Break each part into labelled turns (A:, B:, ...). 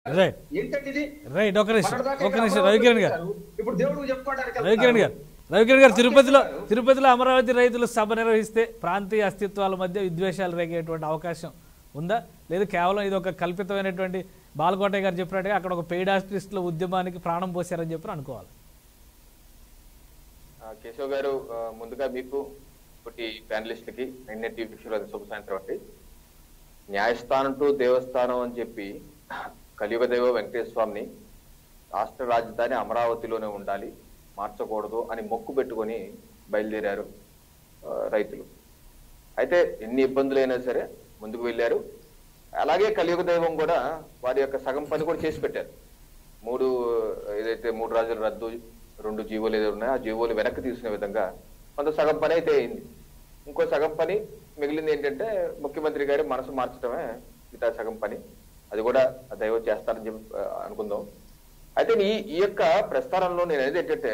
A: Right
B: ఏంటంటే ఇది
A: right ఒక నిమిషం
B: మొన్నటిదాకా
A: ఒక నిమిషం
B: అమరావతి
A: రవికిరణ్ గారు
B: వచ్చారు. ఇప్పుడు దేవుడు చెప్పుకోవడానికి
A: రవికిరణ్ గారు రవికిరణ్ గారు తిరుపతిలో తిరుపతిలో అమరావతి రైతులు సభ నిర్వహిస్తే ప్రాంతీయ అస్తిత్వాల మధ్య విద్వేషాలు రేగేటువంటి అవకాశం ఉందా లేదు కేవలం ఇది ఒక కల్పితమైనటువంటి బాలకోటయ్య గారు చెప్పినట్టుగా అక్కడ ఒక పెయిడ్ ఆర్టిస్టుల ఉద్యమానికి ప్రాణం పోసారని చెప్పి అనుకోవాలి
C: ఆ, కేశవ్ గారు ఆ, ముందుగా మీకు ఒకటి ప్యానలిస్ట్లకి నిన్న టీవీ పిక్చర్ శుభ సాయంత్రం అండి న్యాయస్థానం టు దేవస్థానం అని చెప్పి కలియుగ దైవ వెంకటేశ్వర స్వామిని రాష్ట్ర రాజధాని అమరావతిలోనే ఉండాలి మార్చకూడదు అని మొక్కు పెట్టుకొని బయలుదేరారు ఆ, రైతులు అయితే ఎన్ని ఇబ్బందులైనా సరే ముందుకు వెళ్ళారు అలాగే కలియుగ దైవం కూడా వారి యొక్క సగం పని కూడా చేసి పెట్టారు మూడు ఏదైతే మూడు రాజుల రద్దు రెండు జీవోలు ఏదో ఉన్నాయో ఆ జీవోలు వెనక్కి తీసుకునే విధంగా కొంత సగం పని అయితే అయింది ఇంకో సగం పని మిగిలింది ఏంటంటే ముఖ్యమంత్రి గారి మనసు మార్చడమే మిగతా సగం పని అది కూడా ఆ దైవం చేస్తారని చెప్పి ఆ, అనుకుందాం అయితే ఈ ఈ యొక్క ప్రస్థానంలో నేను అనేది ఏంటంటే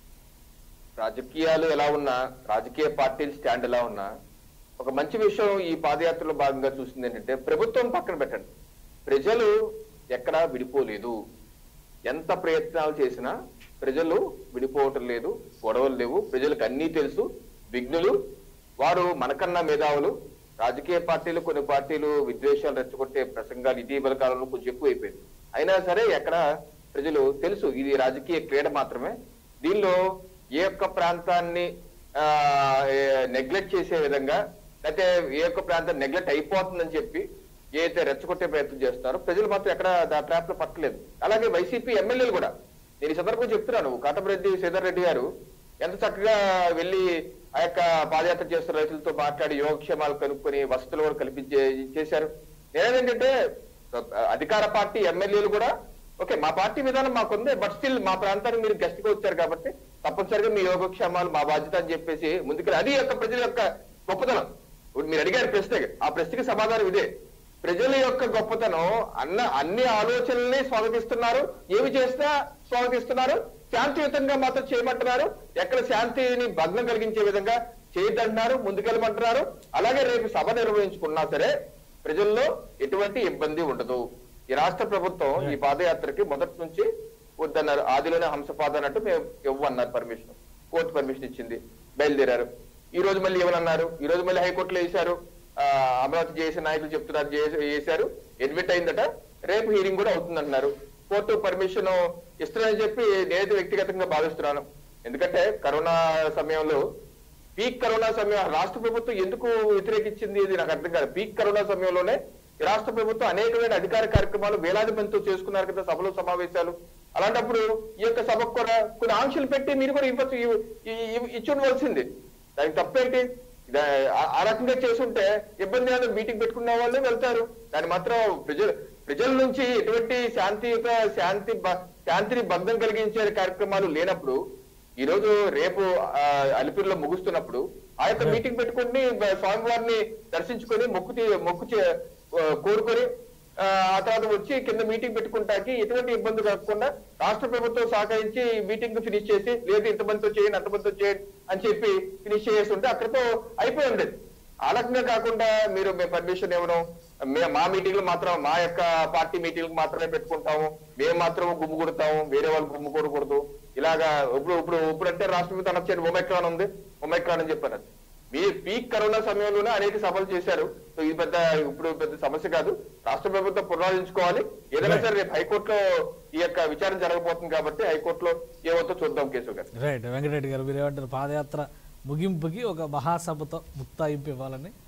C: రాజకీయాలు ఎలా ఉన్నా రాజకీయ పార్టీల స్టాండ్ ఎలా ఉన్నా ఒక మంచి విషయం ఈ పాదయాత్రలో భాగంగా చూసింది ఏంటంటే ప్రభుత్వం పక్కన పెట్టండి ప్రజలు ఎక్కడా విడిపోలేదు ఎంత ప్రయత్నాలు చేసినా ప్రజలు విడిపోవటం లేదు గొడవలు లేవు ప్రజలకు అన్నీ తెలుసు విఘ్నులు వారు మనకన్నా మేధావులు రాజకీయ పార్టీలు కొన్ని పార్టీలు విద్వేషాలు రెచ్చగొట్టే ప్రసంగాలు ఇటీవల కాలంలో కొంచెం ఎక్కువైపోయింది అయినా సరే ఎక్కడ ప్రజలు తెలుసు ఇది రాజకీయ క్రీడ మాత్రమే దీనిలో ఏ ఒక్క ప్రాంతాన్ని నెగ్లెక్ట్ చేసే విధంగా లేకపోతే ఏ ఒక్క ప్రాంతం నెగ్లెక్ట్ అయిపోతుందని చెప్పి ఏదైతే రెచ్చగొట్టే ప్రయత్నం చేస్తున్నారో ప్రజలు మాత్రం ఎక్కడ దా ట్రాప్ లో పట్టలేదు అలాగే వైసీపీ ఎమ్మెల్యేలు కూడా నేను ఈ సందర్భంగా చెప్తున్నాను కాటమరెడ్డి శ్రీధర్ రెడ్డి గారు ఎంత చక్కగా వెళ్ళి ఆ యొక్క పాదయాత్ర చేస్తున్న రైతులతో మాట్లాడి యోగక్షేమాలు కనుక్కొని వసతులు కూడా కల్పించే చేశారు నేనేంటంటే అధికార పార్టీ ఎమ్మెల్యేలు కూడా ఓకే మా పార్టీ విధానం మాకుంది బట్ స్టిల్ మా ప్రాంతానికి మీరు గెస్ట్ గా వచ్చారు కాబట్టి తప్పనిసరిగా మీ యోగక్షేమాలు మా బాధ్యత అని చెప్పేసి ముందుకు అది యొక్క ప్రజల యొక్క గొప్పతనం ఇప్పుడు మీరు అడిగారు ప్రశ్న ఆ ప్రశ్నకి సమాధానం ఇదే ప్రజల యొక్క గొప్పతనం అన్న అన్ని ఆలోచనల్ని స్వాగతిస్తున్నారు ఏమి చేసినా స్వాగతిస్తున్నారు శాంతియుతంగా మాత్రం చేయమంటున్నారు ఎక్కడ శాంతిని భగ్నం కలిగించే విధంగా చేయొద్దంటున్నారు ముందుకెళ్ళమంటున్నారు అలాగే రేపు సభ నిర్వహించుకున్నా సరే ప్రజల్లో ఎటువంటి ఇబ్బంది ఉండదు ఈ రాష్ట్ర ప్రభుత్వం ఈ పాదయాత్రకి మొదటి నుంచి వద్దన్నారు ఆదిలోనే హంసపాద అన్నట్టు మేము ఇవ్వన్నారు పర్మిషన్ కోర్టు పర్మిషన్ ఇచ్చింది బయలుదేరారు ఈ రోజు మళ్ళీ ఏమన్నారు ఈ రోజు మళ్ళీ హైకోర్టులో వేశారు ఆ, అమరావతి చేసే నాయకులు చెప్తున్నారు చేసే- చేశారు అడ్మిట్ అయిందట రేపు హీరింగ్ కూడా అవుతుందంటున్నారు కోర్టు పర్మిషన్ ఇస్తున్నారని చెప్పి నేనైతే వ్యక్తిగతంగా భావిస్తున్నాను ఎందుకంటే కరోనా సమయంలో పీక్ కరోనా సమయం రాష్ట్ర ప్రభుత్వం ఎందుకు వ్యతిరేకించింది ఇది నాకు అర్థం కాదు పీక్ కరోనా సమయంలోనే ఈ రాష్ట్ర ప్రభుత్వం అనేకమైన అధికార కార్యక్రమాలు వేలాది మందితో చేసుకున్నారు కదా సభలు సమావేశాలు అలాంటప్పుడు ఈ యొక్క సభకు కూడా కొన్ని ఆంక్షలు పెట్టి మీరు కూడా ఇవ్వచ్చు ఇవ్- ఇ- ఇ- ఇచ్చి ఉండవలసింది దానికి తప్పేంటి దా- ఆ- ఆ రకంగా చేసుంటే ఇబ్బంది లేదు మీటింగ్ పెట్టుకున్న వాళ్ళే వెళ్తారు దాన్ని మాత్రం ప్రజలు ప్రజల నుంచి ఎటువంటి శాంతియుత శాంతి బ- శాంతిని భగ్నం కలిగించే కార్యక్రమాలు లేనప్పుడు ఈ రోజు రేపు ఆ, అలిపిరిలో ముగుస్తున్నప్పుడు ఆ యొక్క మీటింగ్ పెట్టుకుని బ- స్వామివారిని దర్శించుకొని మొక్కు తీ- మొక్కు చే- ఆ, కోరుకొని ఆ ఆ తర్వాత వచ్చి కింద మీటింగ్ పెట్టుకుంటాకి ఎటువంటి ఇబ్బంది కలగకుండా రాష్ట్ర ప్రభుత్వం సహకరించి ఈ మీటింగ్ ఫినిష్ చేసి లేదు ఇంతమందితో చేయండి అంతమందితో చేయండి అని చెప్పి ఫినిష్ చేస్తుంటే అక్కడతో అయిపోయి ఉండేది ఆ రకంగా కాకుండా మీరు మేము పర్మిషన్ ఇవ్వడం మే- మా మీటింగ్లు మాత్రం మా యొక్క పార్టీ మీటింగ్లు మాత్రమే పెట్టుకుంటాము మేము మాత్రం గుమ్ము కొడతాము వేరే వాళ్ళు గుమ్ము కొడకూడదు ఇలాగా ఇప్పుడు ఇప్పుడు ఇప్పుడు అంటే రాష్ట్ర ప్రభుత్వం అనొచ్చేది ఒమైక్రాన్ ఉంది ఒమైక్రాన్ అని చెప్పారు మీ పీక్ కరోనా సమయంలోనే అనేక సభలు చేశారు సో ఇది పెద్ద ఇప్పుడు పెద్ద సమస్య కాదు రాష్ట్ర ప్రభుత్వం పునరాలోచించుకోవాలి ఏదైనా సరే రేపు హైకోర్టులో ఈ యొక్క విచారణ జరగబోతుంది కాబట్టి హైకోర్టులో ఏమవుతో చూద్దాం కేశవ్ గారు
A: రైట్ వెంకటరెడ్డి గారు మీరు ఏమంటారు పాదయాత్ర ముగింపుకి ఒక మహాసభతో ముక్తాయింపు ఇవ్వాలని